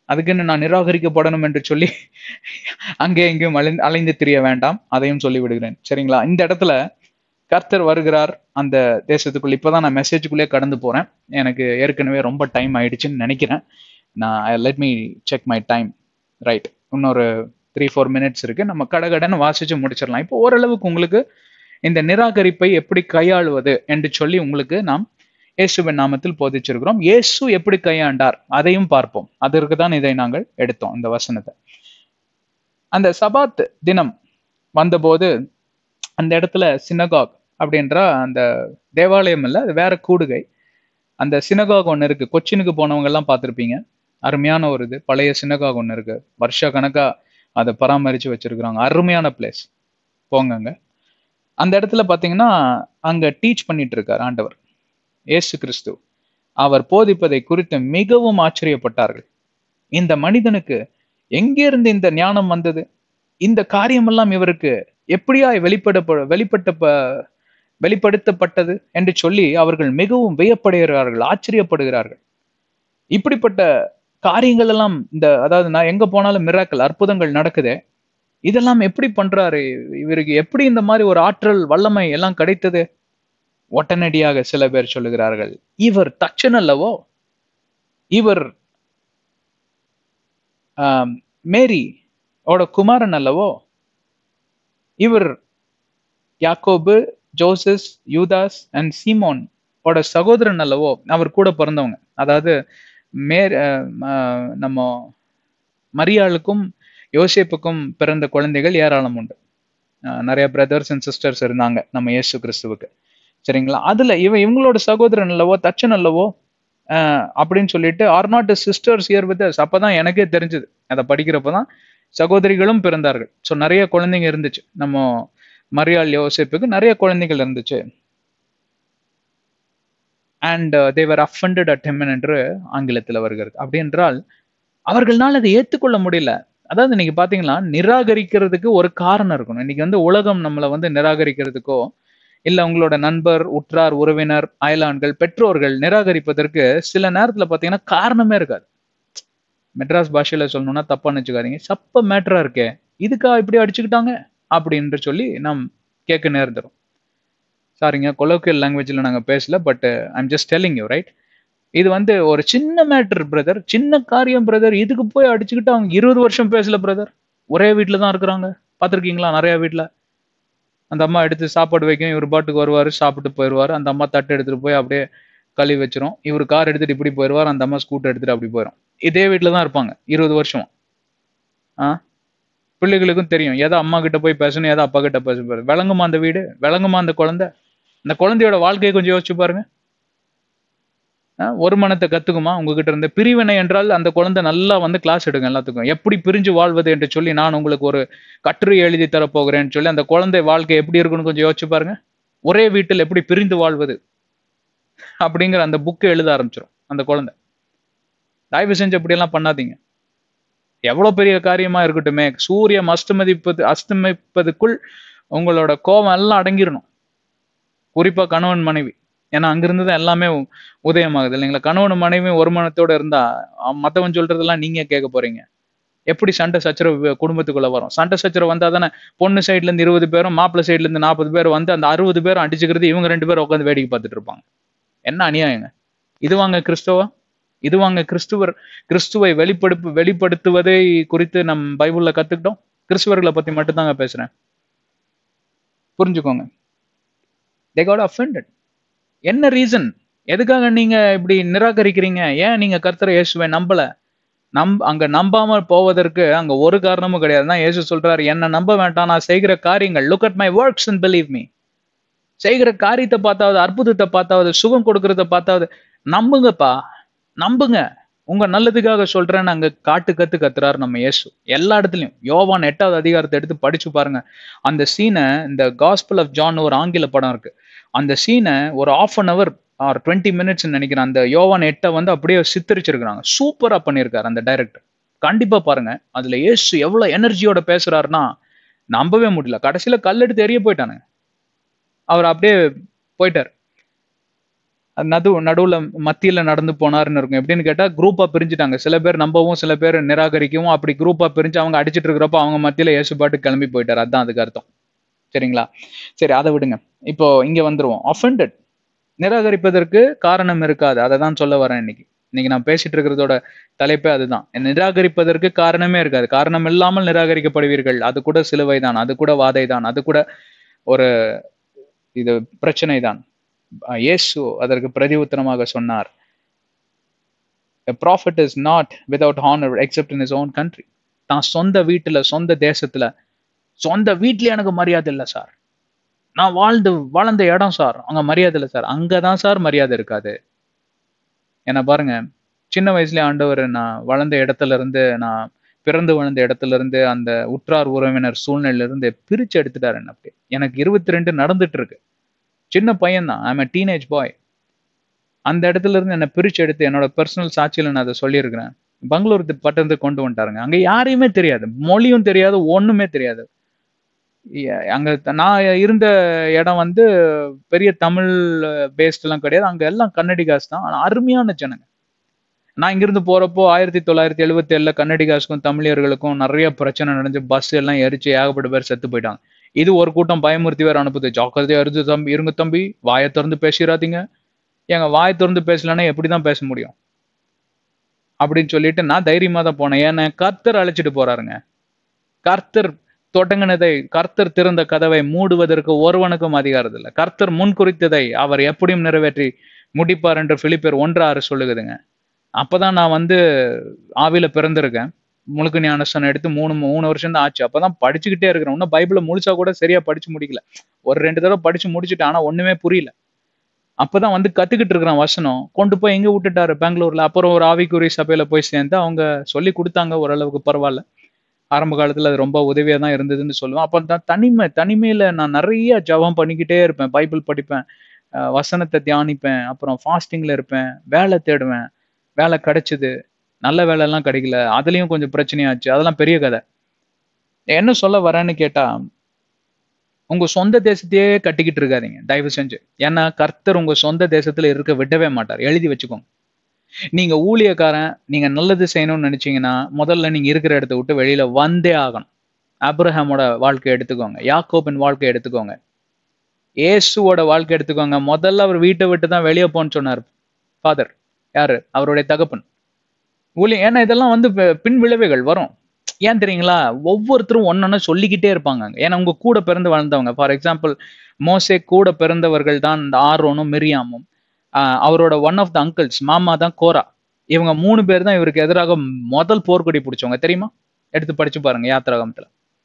அதுக்குன்னு நான் நிராகரிக்கப்படணும் என்று சொல்லி அங்கே எங்கேயும் அலைந்து அலைந்து திரிய வேண்டாம் அதையும் சொல்லி விடுகிறேன் சரிங்களா இந்த இடத்துல கர்த்தர் வருகிறார் அந்த தேசத்துக்குள்ள இப்பதான் நான் மெசேஜுக்குள்ளே கடந்து போறேன் எனக்கு ஏற்கனவே ரொம்ப டைம் ஆயிடுச்சுன்னு நினைக்கிறேன் நான் let me check my time right இன்னொரு த்ரீ ஃபோர் மினிட்ஸ் இருக்கு நம்ம கடகடன்னு வாசிச்சு முடிச்சிடலாம் இப்போ ஓரளவுக்கு உங்களுக்கு இந்த நிராகரிப்பை எப்படி கையாளுவது என்று சொல்லி உங்களுக்கு நாம் இயேசுவின் நாமத்தில் போதிச்சிருக்கிறோம் இயேசு எப்படி கையாண்டார் அதையும் பார்ப்போம் அதற்கு தான் இதை நாங்கள் எடுத்தோம் இந்த வசனத்தை அந்த சபாத் தினம் வந்தபோது அந்த இடத்துல சினகாக் அப்படின்ற அந்த தேவாலயம் இல்லை அது வேற கூடுகை அந்த சினகாக் ஒன்று இருக்கு கொச்சினுக்கு போனவங்க எல்லாம் பார்த்துருப்பீங்க அருமையான ஒரு இது பழைய சினகாக் ஒன்று இருக்கு வருஷ கணக்கா அதை பராமரிச்சு வச்சிருக்கிறாங்க அருமையான பிளேஸ் போங்கங்க அந்த இடத்துல பார்த்தீங்கன்னா அங்க டீச் பண்ணிட்டு இருக்கார் ஆண்டவர் இயேசு கிறிஸ்து அவர் போதிப்பதை குறித்து மிகவும் ஆச்சரியப்பட்டார்கள் இந்த மனிதனுக்கு எங்கிருந்து இந்த ஞானம் வந்தது இந்த காரியமெல்லாம் இவருக்கு எப்படியா வெளிப்பட வெளிப்பட்ட வெளிப்படுத்தப்பட்டது என்று சொல்லி அவர்கள் மிகவும் வியப்படுகிறார்கள் ஆச்சரியப்படுகிறார்கள் இப்படிப்பட்ட காரியங்கள் எல்லாம் இந்த அதாவது நான் எங்க போனாலும் மிராக்கள் அற்புதங்கள் நடக்குதே இதெல்லாம் எப்படி பண்றாரு இவருக்கு எப்படி இந்த மாதிரி ஒரு ஆற்றல் வல்லமை எல்லாம் கிடைத்தது உடனடியாக சில பேர் சொல்லுகிறார்கள் இவர் தச்சன் அல்லவோ இவர் மேரி ஓட குமாரன் அல்லவோ இவர் யாக்கோபு ஜோசஸ் யூதாஸ் அண்ட் சீமோன் ஓட சகோதரன் அல்லவோ அவர் கூட பிறந்தவங்க அதாவது மேர் நம்ம மரியாளுக்கும் யோசேப்புக்கும் பிறந்த குழந்தைகள் ஏராளம் உண்டு நிறைய பிரதர்ஸ் அண்ட் சிஸ்டர்ஸ் இருந்தாங்க நம்ம இயேசு கிறிஸ்துவுக்கு சரிங்களா அதுல இவ இவங்களோட சகோதரன் அல்லவோ தச்சன் அல்லவோ அப்படின்னு சொல்லிட்டு are not sisters here with அப்பதான் எனக்கே தெரிஞ்சது அதை படிக்கிறப்பதான் சகோதரிகளும் பிறந்தார்கள் ஸோ நிறைய குழந்தைங்க இருந்துச்சு நம்ம மரியாள் யோசிப்புக்கு நிறைய குழந்தைகள் இருந்துச்சு and they were offended at him என்று ஆங்கிலத்தில் வருகிறது அப்படி என்றால் அவர்களால் அதை ஏற்றுக்கொள்ள முடியல அதாவது இன்னைக்கு பாத்தீங்கன்னா நிராகரிக்கிறதுக்கு ஒரு காரணம் இருக்கணும் இன்னைக்கு வந்து உலகம் நம்மளை வந்து நிராகரிக்கிறதுக்கோ இல்ல உங்களோட நண்பர் உற்றார் உறவினர் அயலான்கள் பெற்றோர்கள் நிராகரிப்பதற்கு சில நேரத்துல பாத்தீங்கன்னா காரணமே இருக்காது மெட்ராஸ் பாஷையில சொல்லணும்னா தப்பா நினைச்சுக்காதீங்க சப்ப மேட்டரா இருக்கே இதுக்கா இப்படி அடிச்சுக்கிட்டாங்க அப்படின்னு சொல்லி நாம் கேட்க நேர்ந்துடும் சாரிங்க கொலோக்கியல் லாங்குவேஜில் நாங்கள் பேசல but I'm just telling you right இது வந்து ஒரு சின்ன மேட்ரு பிரதர் சின்ன காரியம் பிரதர் இதுக்கு போய் அடிச்சுக்கிட்டு அவங்க இருபது வருஷம் பேசல பிரதர் ஒரே வீட்டில் தான் இருக்கிறாங்க பார்த்துருக்கீங்களா நிறைய வீட்டில் அந்த அம்மா எடுத்து சாப்பாடு வைக்கும் இவர் பாட்டுக்கு வருவார் சாப்பிட்டு போயிடுவார் அந்த அம்மா தட்டு எடுத்துகிட்டு போய் அப்படியே கழுவி வச்சிரும் இவர் கார் எடுத்துகிட்டு இப்படி போயிடுவார் அந்த அம்மா ஸ்கூட்டர் எடுத்துகிட்டு அப்படி போயிடும் இதே வீட்டில் தான் இருப்பாங்க இருபது வருஷம் ஆ பிள்ளைகளுக்கும் தெரியும் எதை அம்மா கிட்ட போய் பேசணும் எதை அப்பா கிட்ட பேச விளங்குமா அந்த வீடு விளங்குமா அந்த குழந்தை அந்த குழந்தையோட வாழ்க்கையை கொஞ்சம் யோசிச்சு பாருங்க ஒரு மனத்தை கத்துக்குமா உங்ககிட்ட இருந்து பிரிவினை என்றால் அந்த குழந்தை நல்லா வந்து கிளாஸ் எடுங்க எல்லாத்துக்கும் எப்படி பிரிஞ்சு வாழ்வது என்று சொல்லி நான் உங்களுக்கு ஒரு கட்டுரை எழுதி தரப்போகிறேன்னு சொல்லி அந்த குழந்தை வாழ்க்கை எப்படி இருக்குன்னு கொஞ்சம் யோசிச்சு பாருங்க ஒரே வீட்டில் எப்படி பிரிந்து வாழ்வது அப்படிங்கிற அந்த புக்கை எழுத ஆரம்பிச்சிடும் அந்த குழந்தை தயவு செஞ்சு அப்படியெல்லாம் பண்ணாதீங்க எவ்வளவு பெரிய காரியமா இருக்கட்டுமே சூரியன் அஸ்தமதிப்பது அஸ்தமிப்பதுக்குள் உங்களோட கோபம் எல்லாம் அடங்கிடணும் குறிப்பா கணவன் மனைவி ஏன்னா அங்கிருந்து தான் எல்லாமே உதயமாகுது இல்லைங்களா கணவன் மனைவி ஒரு மனத்தோட இருந்தா மத்தவன் சொல்றதெல்லாம் நீங்க கேட்க போறீங்க எப்படி சண்டை சச்சரவு குடும்பத்துக்குள்ள வரும் சண்டை சச்சரவு வந்தா தானே பொண்ணு சைட்ல இருந்து இருபது பேரும் மாப்பிள்ளை சைட்ல இருந்து நாற்பது பேர் வந்து அந்த அறுபது பேரும் அடிச்சுக்கிறது இவங்க ரெண்டு பேரும் உட்காந்து வேடிக்கை பார்த்துட்டு இருப்பாங்க என்ன அநியாயங்க இது வாங்க கிறிஸ்தவா இது வாங்க கிறிஸ்துவர் கிறிஸ்துவை வெளிப்படுப்பு வெளிப்படுத்துவதை குறித்து நம் பைபிள்ல கத்துக்கிட்டோம் கிறிஸ்துவர்களை பத்தி மட்டும்தாங்க பேசுறேன் புரிஞ்சுக்கோங்க தே காட் அஃபெண்டட் என்ன ரீசன் எதுக்காக நீங்க இப்படி நிராகரிக்கிறீங்க ஏன் நீங்க கர்த்தரை இயேசுவை நம்பல நம் அங்க நம்பாம போவதற்கு அங்க ஒரு காரணமும் கிடையாது தான் இயேசு சொல்றாரு என்ன நம்ப வேண்டாம் நான் செய்கிற காரியங்கள் look at my works and believe me செய்கிற காரியத்தை பார்த்தாவது அற்புதத்தை பார்த்தாவது சுகம் கொடுக்கறத பார்த்தாவது நம்புங்கப்பா நம்புங்க உங்க நல்லதுக்காக சொல்றேன்னு அங்க காட்டு கத்து கத்துறாரு நம்ம இயேசு எல்லா இடத்துலயும் யோவான் எட்டாவது அதிகாரத்தை எடுத்து படிச்சு பாருங்க அந்த சீனை இந்த காஸ்பிள் ஆஃப் ஜான் ஒரு ஆங்கில படம் இருக்கு அந்த சீனை ஒரு half an hour or twenty minutes நினைக்கிறேன் அந்த யோவான் எட்டை வந்து அப்படியே சித்தரிச்சிருக்கிறாங்க சூப்பரா பண்ணியிருக்காரு அந்த டைரக்டர் கண்டிப்பா பாருங்க அதுல இயேசு எவ்வளவு எனர்ஜியோட பேசுறாருன்னா நம்பவே முடியல கடைசியில கல் எடுத்து எரிய போயிட்டானுங்க அவர் அப்படியே போயிட்டார் அது நடு நடுவுல மத்தியில நடந்து போனாருன்னு இருக்கும் எப்படின்னு கேட்டா குரூப்பா பிரிஞ்சுட்டாங்க சில பேர் நம்பவும் சில பேர் நிராகரிக்கவும் அப்படி குரூப்பா பிரிஞ்சு அவங்க அடிச்சிட்டு இருக்கிறப்ப அவங்க மத்தியில இயேசு பாட்டு கிளம்பி போயிட்டாரு அதான் அதுக்கு அர்த்தம் சரிங்களா சரி அதை விடுங்க இப்போ இங்க வந்துருவோம் அஃபெண்டட் நிராகரிப்பதற்கு காரணம் இருக்காது அதை தான் சொல்ல வரேன் இன்னைக்கு இன்னைக்கு நான் பேசிட்டு இருக்கிறதோட தலைப்பே அதுதான் நிராகரிப்பதற்கு காரணமே இருக்காது காரணம் இல்லாமல் நிராகரிக்கப்படுவீர்கள் அது கூட சிலுவை தான் அது கூட வாதை தான் அது கூட ஒரு இது பிரச்சனை தான் இயேசு அதற்கு பிரதி உத்தரமாக சொன்னார் A prophet is not without honor except in his own country. தான் சொந்த வீட்டுல சொந்த தேசத்துல சொந்த வீட்ல எனக்கு மரியாதை இல்லை சார் நான் வாழ்ந்து வளர்ந்த இடம் சார் அங்க மரியாதை இல்லை சார் அங்கதான் சார் மரியாதை இருக்காது என்ன பாருங்க சின்ன வயசுல ஆண்டவர் நான் வளர்ந்த இடத்துல இருந்து நான் பிறந்து வளர்ந்த இடத்துல இருந்து அந்த உற்றார் உறவினர் சூழ்நிலையில இருந்து பிரிச்சு எடுத்துட்டாரு என்ன அப்படியே எனக்கு இருபத்தி ரெண்டு நடந்துட்டு இருக்கு சின்ன பையன் தான் ஐம் டீனேஜ் பாய் அந்த இடத்துல இருந்து என்னை பிரிச்சு எடுத்து என்னோட பர்சனல் சாட்சியில நான் அதை சொல்லியிருக்கிறேன் பெங்களூர் பட்டணத்துக்கு கொண்டு வந்துட்டாருங்க அங்க யாரையுமே தெரியாது மொழியும் தெரியாது ஒண்ணுமே தெரியாது எ- அங்க த- நான் இருந்த இடம் வந்து பெரிய தமிழ் பேஸ்ட் எல்லாம் கிடையாது அங்க எல்லாம் கன்னடிகாஸ் தான் ஆனா அருமையான ஜனங்க நான் இங்கிருந்து போறப்போ ஆயிரத்தி தொள்ளாயிரத்தி எழுபத்தி ஏழுல கன்னடிகாஸுக்கும் தமிழர்களுக்கும் நிறைய பிரச்சனை நடந்து பஸ் எல்லாம் எரிச்சு ஏகப்பட்ட பேர் செத்து போயிட்டாங்க இது ஒரு கூட்டம் பயமுறுத்தி வேற அனுப்புது ஜாக்கிரதையா இருந்து தம்பி இருங்க தம்பி வாயை திறந்து பேசிடாதீங்க எங்க வாயை திறந்து பேசலன்னா எப்படிதான் பேச முடியும் அப்படின்னு சொல்லிட்டு நான் தைரியமா தான் போனேன் ஏன்னா கர்த்தர் அழைச்சிட்டு போறாருங்க கர்த்தர் தொடங்கினதை கர்த்தர் திறந்த கதவை மூடுவதற்கு ஒருவனுக்கும் அதிகாரம் இல்லை கர்த்தர் முன் குறித்ததை அவர் எப்படியும் நிறைவேற்றி முடிப்பார் என்று பிலிப்பர் ஒன்று ஆறு சொல்லுகுதுங்க அப்பதான் நான் வந்து ஆவியில பிறந்திருக்கேன் முழுக்க ஞானஸ்தானம் எடுத்து மூணு மூணு வருஷம் தான் ஆச்சு அப்பதான் படிச்சுக்கிட்டே இருக்கிறேன் இன்னும் பைபிளை முழுசா கூட சரியா படிச்சு முடிக்கல ஒரு ரெண்டு தடவை படிச்சு முடிச்சுட்டேன் ஆனா ஒண்ணுமே புரியல அப்பதான் வந்து கத்துக்கிட்டு இருக்கிறேன் வசனம் கொண்டு போய் எங்க விட்டுட்டாரு பெங்களூர்ல அப்புறம் ஒரு ஆவிக்குறி சபையில போய் சேர்ந்து அவங்க சொல்லி கொடுத்தாங்க ஓரளவுக்கு பரவாயில்ல ஆரம்ப காலத்துல அது ரொம்ப உதவியா தான் இருந்ததுன்னு சொல்லுவேன் அப்ப தான் தனிமை தனிமையில நான் நிறைய ஜெபம் பண்ணிக்கிட்டே இருப்பேன் பைபிள் படிப்பேன் அஹ் வசனத்தை தியானிப்பேன் அப்புறம் ஃபாஸ்டிங்ல இருப்பேன் வேலை தேடுவேன் வேலை கிடைச்சது நல்ல வேலை எல்லாம் கிடைக்கல அதுலயும் கொஞ்சம் பிரச்சனையாச்சு அதெல்லாம் பெரிய கதை என்ன சொல்ல வரேன்னு கேட்டா உங்க சொந்த தேசத்தையே கட்டிக்கிட்டு இருக்காதீங்க தயவு செஞ்சு ஏன்னா கர்த்தர் உங்க சொந்த தேசத்துல இருக்க விடவே மாட்டார் எழுதி வச்சுக்கோங்க நீங்க ஊழியக்காரன் நீங்க நல்லது செய்யணும்னு நினைச்சீங்கன்னா முதல்ல நீங்க இருக்கிற இடத்த விட்டு வெளியில வந்தே ஆகணும் அப்ரஹாமோட வாழ்க்கை எடுத்துக்கோங்க யாக்கோபின் வாழ்க்கை எடுத்துக்கோங்க இயேசுவோட வாழ்க்கை எடுத்துக்கோங்க முதல்ல அவர் வீட்டை விட்டு தான் வெளியே போன்னு சொன்னார் ஃபாதர் யாரு அவருடைய தகப்பன் ஊழியம் ஏன்னா இதெல்லாம் வந்து பி- பின் விளைவுகள் வரும் ஏன் தெரியுங்களா ஒவ்வொருத்தரும் ஒன்னொன்னு சொல்லிக்கிட்டே இருப்பாங்க அங்க. ஏன்னா உங்க கூட பிறந்து வளர்ந்தவங்க ஃபார் எக்ஸாம்பிள் மோசே கூட பிறந்தவர்கள் தான் இந்த ஆரோனும் மிரியாமும் ஆஹ் அவரோட ஒன் ஆஃப் த அங்கிள்ஸ் மாமா தான் கோரா இவங்க மூணு பேர் தான் இவருக்கு எதிராக முதல் போர்க்கொடி பிடிச்சவங்க தெரியுமா எடுத்து படிச்சு பாருங்க யாத்திராகமத்துல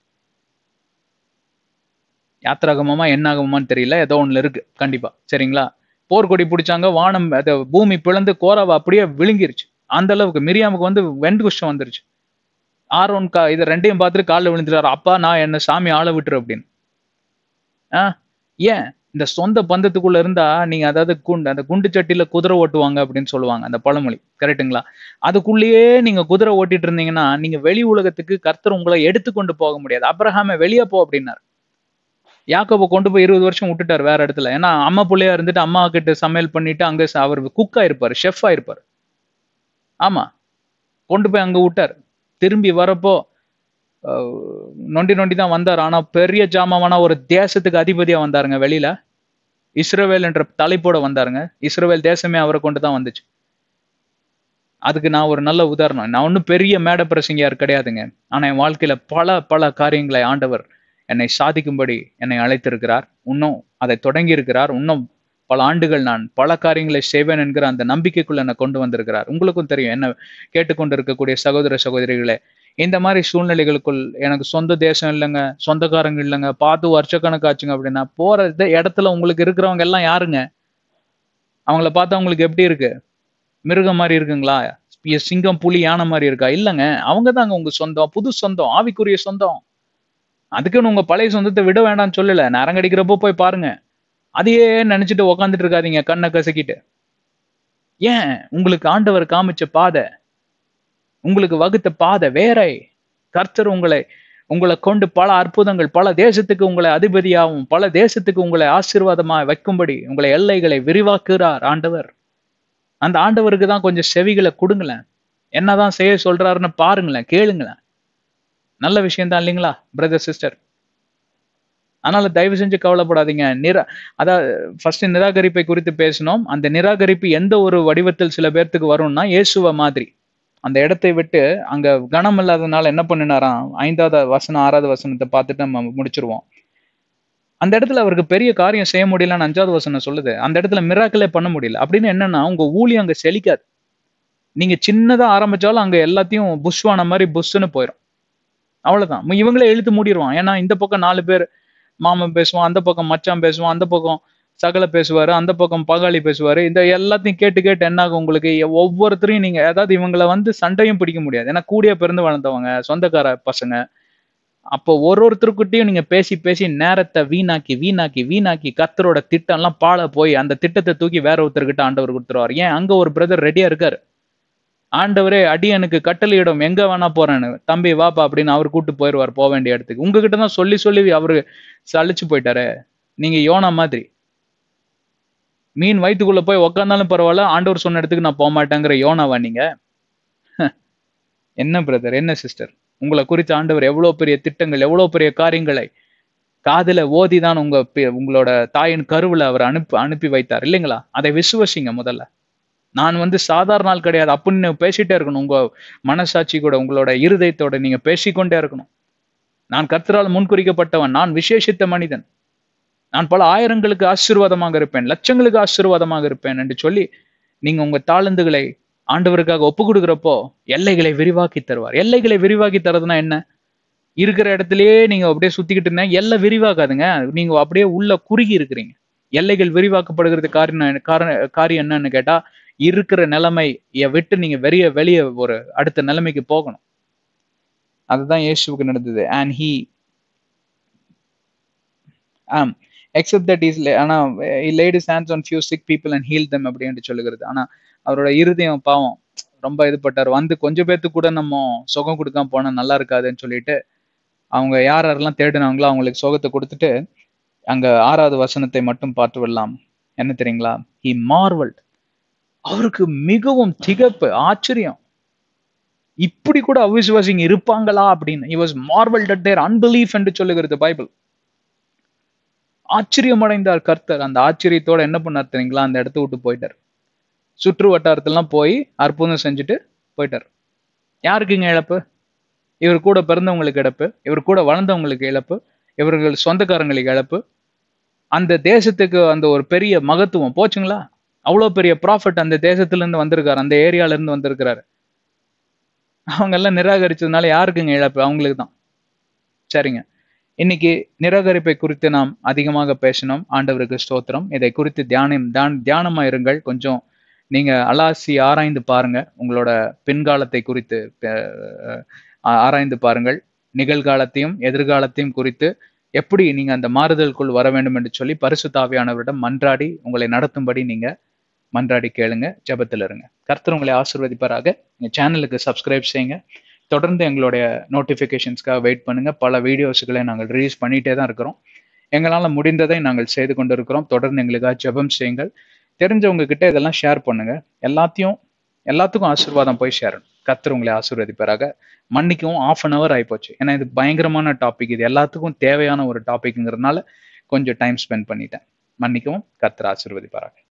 யாத்திராகமமா என்ன ஆகமான்னு தெரியல ஏதோ ஒண்ணுல இருக்கு கண்டிப்பா சரிங்களா போர்க்கொடி பிடிச்சாங்க வானம் அது பூமி பிளந்து கோராவை அப்படியே விழுங்கிருச்சு அந்த அளவுக்கு மிரியாமுக்கு வந்து வெண்குஷ்டம் வந்துருச்சு ஆரோன் கா இதை ரெண்டையும் பார்த்துட்டு காலில் விழுந்துட்டாரு அப்பா நான் என்ன சாமி ஆள விட்டுரு அப்படின்னு ஆ ஏன் இந்த சொந்த பந்தத்துக்குள்ள இருந்தா நீங்க அதாவது குண்டு அந்த குண்டு சட்டியில குதிரை ஓட்டுவாங்க அப்படின்னு சொல்லுவாங்க அந்த பழமொழி கரெக்ட்டுங்களா அதுக்குள்ளேயே நீங்க குதிரை ஓட்டிட்டு இருந்தீங்கன்னா நீங்க வெளி உலகத்துக்கு கர்த்தர் உங்களை எடுத்துக்கொண்டு போக முடியாது அப்ரஹாமே வெளியே போ அப்படின்னாரு யாக்கோபை கொண்டு போய் இருபது வருஷம் விட்டுட்டார் வேற இடத்துல ஏன்னா அம்மா பிள்ளையா இருந்துட்டு அம்மா கிட்ட சமையல் பண்ணிட்டு அங்க ச- அவர் குக் ஆயிருப்பாரு ஷெஃப் ஆயிருப்பாரு ஆமா கொண்டு போய் அங்க விட்டார் திரும்பி வரப்போ அஹ், நொண்டி நொண்டி தான் வந்தார் ஆனா பெரிய ஜாமாவான ஒரு தேசத்துக்கு அதிபதியா வந்தாருங்க வெளியில இஸ்ரவேல் என்ற தலைப்போட வந்தாருங்க இஸ்ரவேல் தேசமே அவரை கொண்டு தான் வந்துச்சு அதுக்கு நான் ஒரு நல்ல உதாரணம் நான் ஒன்றும் பெரிய மேடை பிரசங்கியார் கிடையாதுங்க ஆனா என் வாழ்க்கையில பல பல காரியங்களை ஆண்டவர் என்னை சாதிக்கும்படி என்னை அழைத்திருக்கிறார் இன்னும் அதை தொடங்கி இருக்கிறார் இன்னும் பல ஆண்டுகள் நான் பல காரியங்களை செய்வேன் என்கிற அந்த நம்பிக்கைக்குள்ள என்னை கொண்டு வந்திருக்கிறார் உங்களுக்கும் தெரியும் என்ன கேட்டுக்கொண்டு இருக்கக்கூடிய சகோதர சகோதரிகளே இந்த மாதிரி சூழ்நிலைகளுக்குள் எனக்கு சொந்த தேசம் இல்லைங்க சொந்தக்காரங்க இல்லைங்க பார்த்து வருஷக்கணக்காச்சுங்க அப்படின்னா போற இது- இடத்துல உங்களுக்கு இருக்கிறவங்க எல்லாம் யாருங்க அவங்கள பார்த்தா உங்களுக்கு எப்படி இருக்கு மிருகம் மாதிரி இருக்குங்களா இ- சிங்கம் புலி யானை மாதிரி இருக்கா இல்லைங்க அவங்க தாங்க உங்க சொந்தம் புது சொந்தம் ஆவிக்குரிய சொந்தம் அதுக்குன்னு உங்க பழைய சொந்தத்தை விட வேண்டாம்னு சொல்லல நரங்கடிக்கிறப்போ போய் பாருங்க அதையே நினைச்சிட்டு உக்காந்துட்டு இருக்காதீங்க கண்ணை கசக்கிட்டு ஏன் உங்களுக்கு ஆண்டவர் காமிச்ச பாதை உங்களுக்கு வகுத்த பாதை வேற கர்த்தர் உங்களை உங்களை கொண்டு பல அற்புதங்கள் பல தேசத்துக்கு உங்களை அதிபதியாகவும் பல தேசத்துக்கு உங்களை ஆசீர்வாதமா வைக்கும்படி உங்களை எல்லைகளை விரிவாக்குகிறார் ஆண்டவர் அந்த ஆண்டவருக்கு தான் கொஞ்சம் செவிகளை கொடுங்களேன் என்னதான் செய்ய சொல்றாருன்னு பாருங்களேன் கேளுங்களேன் நல்ல விஷயம் தான் இல்லைங்களா பிரதர் சிஸ்டர் அதனால தயவு செஞ்சு கவலைப்படாதீங்க நிரா அதாவது ஃபர்ஸ்ட் நிராகரிப்பை குறித்து பேசினோம் அந்த நிராகரிப்பு எந்த ஒரு வடிவத்தில் சில பேர்த்துக்கு வரும்னா இயேசுவ மாதிரி அந்த இடத்தை விட்டு அங்க கனம் இல்லாதனால என்ன பண்ணினாராம் ஐந்தாவது வசனம் ஆறாவது வசனத்தை பார்த்துட்டு நம்ம முடிச்சிருவோம் அந்த இடத்துல அவருக்கு பெரிய காரியம் செய்ய முடியலன்னு அஞ்சாவது வசனம் சொல்லுது அந்த இடத்துல மிராக்கிளே பண்ண முடியல அப்படின்னு என்னன்னா உங்க ஊழியம் அங்க செழிக்காது நீங்க சின்னதா ஆரம்பிச்சாலும் அங்க எல்லாத்தையும் புஷ்வான மாதிரி புஷ்ன்னு போயிடும் அவ்வளவுதான் இவங்களே இழுத்து மூடிடுவான் ஏன்னா இந்த பக்கம் நாலு பேர் மாமன் பேசுவான் அந்த பக்கம் மச்சான் பேசுவான் அந்த பக்கம் சகல பேசுவாரு அந்த பக்கம் பகாளி பேசுவாரு இந்த எல்லாத்தையும் கேட்டு கேட்டு என்ன ஆகும் உங்களுக்கு ஒவ்வொருத்தரையும் நீங்க அதாவது இவங்களை வந்து சண்டையும் பிடிக்க முடியாது ஏன்னா கூடிய பிறந்து வளர்ந்தவங்க சொந்தக்கார பசங்க அப்போ ஒரு ஒருத்தருக்கிட்டையும் நீங்க பேசி பேசி நேரத்தை வீணாக்கி வீணாக்கி வீணாக்கி கத்தரோட திட்டம் எல்லாம் பாழ போய் அந்த திட்டத்தை தூக்கி வேற ஒருத்தர்கிட்ட ஆண்டவர் கொடுத்துருவார் ஏன் அங்க ஒரு பிரதர் ரெடியா இருக்காரு ஆண்டவரே அடியனுக்கு கட்டளையிடும் எங்க வேணா போறேன்னு தம்பி வாப்பா அப்படின்னு அவர் கூட்டு போயிடுவார் போக வேண்டிய இடத்துக்கு உங்ககிட்ட தான் சொல்லி சொல்லி அவரு சலிச்சு போயிட்டாரு நீங்க யோனா மாதிரி மீன் வயிற்றுக்குள்ள போய் உக்காந்தாலும் பரவாயில்ல ஆண்டவர் சொன்ன இடத்துக்கு நான் போக மாட்டேங்கிற யோனாவா நீங்க என்ன பிரதர் என்ன சிஸ்டர் உங்களை குறித்து ஆண்டவர் எவ்வளவு பெரிய திட்டங்கள் எவ்வளவு பெரிய காரியங்களை காதுல ஓதி தான் உங்க உங்களோட தாயின் கருவுல அவர் அனுப்பி அனுப்பி வைத்தார் இல்லைங்களா அதை விசுவசிங்க முதல்ல நான் வந்து சாதாரண நாள் கிடையாது அப்படின்னு பேசிட்டே இருக்கணும் உங்க மனசாட்சி கூட உங்களோட இருதயத்தோட நீங்க பேசிக்கொண்டே இருக்கணும் நான் கர்த்தரால் முன்குறிக்கப்பட்டவன் நான் விசேஷித்த மனிதன் நான் பல ஆயிரங்களுக்கு ஆசீர்வாதமாக இருப்பேன் லட்சங்களுக்கு ஆசீர்வாதமாக இருப்பேன் என்று சொல்லி நீங்க உங்க தாளந்துகளை ஆண்டவருக்காக ஒப்பு கொடுக்குறப்போ எல்லைகளை விரிவாக்கி தருவார் எல்லைகளை விரிவாக்கி தரதுன்னா என்ன இருக்கிற இடத்துலயே நீங்க அப்படியே சுத்திக்கிட்டு இருந்தா எல்லை விரிவாக்காதுங்க நீங்க அப்படியே உள்ள குறுகி இருக்கிறீங்க எல்லைகள் விரிவாக்கப்படுகிறது காரணம் காரண காரியம் என்னன்னு கேட்டா இருக்கிற நிலைமைய விட்டு நீங்க வெளிய வெளியே ஒரு அடுத்த நிலைமைக்கு போகணும் அதுதான் இயேசுவுக்கு நடந்தது and he am except that is ஆனா laid his hands on few sick people and heal them அப்படின்னு சொல்லுகிறது ஆனா அவரோட இருதயம் பாவம் ரொம்ப இது பட்டார் வந்து கொஞ்சம் பேர்த்துக்கு கூட நம்ம சுகம் கொடுக்காம போனா நல்லா இருக்காதுன்னு சொல்லிட்டு அவங்க யார் யாரெல்லாம் தேடினாங்களோ அவங்களுக்கு சுகத்தை கொடுத்துட்டு அங்க ஆறாவது வசனத்தை மட்டும் பார்த்து விடலாம் என்ன தெரியுங்களா ஹி மார்வல்ட் அவருக்கு மிகவும் திகப்பு ஆச்சரியம் இப்படி கூட அவிசுவாசிங்க இருப்பாங்களா அப்படின்னு he was marvelled at their unbelief என்று சொல்லுகிறது பைபிள் ஆச்சரியம் அடைந்தார் கர்த்தர் அந்த ஆச்சரியத்தோட என்ன பண்ணார் தெரியுங்களா அந்த இடத்த விட்டு போயிட்டார் சுற்று வட்டாரத்திலாம் போய் அற்புதம் செஞ்சுட்டு போயிட்டார் யாருக்குங்க இழப்பு இவர் கூட பிறந்தவங்களுக்கு இழப்பு இவர் கூட வளர்ந்தவங்களுக்கு இழப்பு இவர்கள் சொந்தக்காரங்களுக்கு இழப்பு அந்த தேசத்துக்கு அந்த ஒரு பெரிய மகத்துவம் போச்சுங்களா அவ்வளோ பெரிய ப்ராஃபிட் அந்த தேசத்துல இருந்து வந்திருக்காரு அந்த ஏரியால இருந்து வந்திருக்கிறாரு அவங்க எல்லாம் நிராகரிச்சதுனால யாருக்குங்க இழப்பு அவங்களுக்கு தான் சரிங்க இன்னைக்கு நிராகரிப்பை குறித்து நாம் அதிகமாக பேசினோம் ஆண்டவருக்கு ஸ்தோத்திரம் இதை குறித்து தியானம் தியான் தியானமா இருங்கள் கொஞ்சம் நீங்க அலாசி ஆராய்ந்து பாருங்க உங்களோட பின்காலத்தை குறித்து ஆராய்ந்து பாருங்கள் நிகழ்காலத்தையும் எதிர்காலத்தையும் குறித்து எப்படி நீங்க அந்த மாறுதலுக்குள் வர வேண்டும் என்று சொல்லி பரிசு தாவியானவரிடம் மன்றாடி உங்களை நடத்தும்படி நீங்க மன்றாடி கேளுங்க ஜபத்தில் இருங்க கர்த்தர் உங்களை ஆசிர்வதிப்பாராக எங்க சேனலுக்கு சப்ஸ்கிரைப் செய்யுங்க தொடர்ந்து எங்களுடைய நோட்டிஃபிகேஷன்ஸ்க்காக வெயிட் பண்ணுங்க பல வீடியோஸ்களை நாங்கள் ரிலீஸ் பண்ணிட்டே தான் இருக்கிறோம் எங்களால் முடிந்ததை நாங்கள் செய்து கொண்டு இருக்கிறோம் தொடர்ந்து எங்களுக்காக ஜெபம் செய்யுங்கள் தெரிஞ்சவங்க கிட்ட இதெல்லாம் ஷேர் பண்ணுங்க எல்லாத்தையும் எல்லாத்துக்கும் ஆசீர்வாதம் போய் ஷேர் கத்தர் உங்களை ஆசீர்வதிப்பாராக மன்னிக்கவும் ஆஃப் அன் ஹவர் ஆயிப்போச்சு ஏன்னா இது பயங்கரமான டாபிக் இது எல்லாத்துக்கும் தேவையான ஒரு டாபிக்ங்கிறதுனால கொஞ்சம் டைம் ஸ்பெண்ட் பண்ணிட்டேன் மன்னிக்கவும் கத்தர் ஆசீர்வதிப்பாராக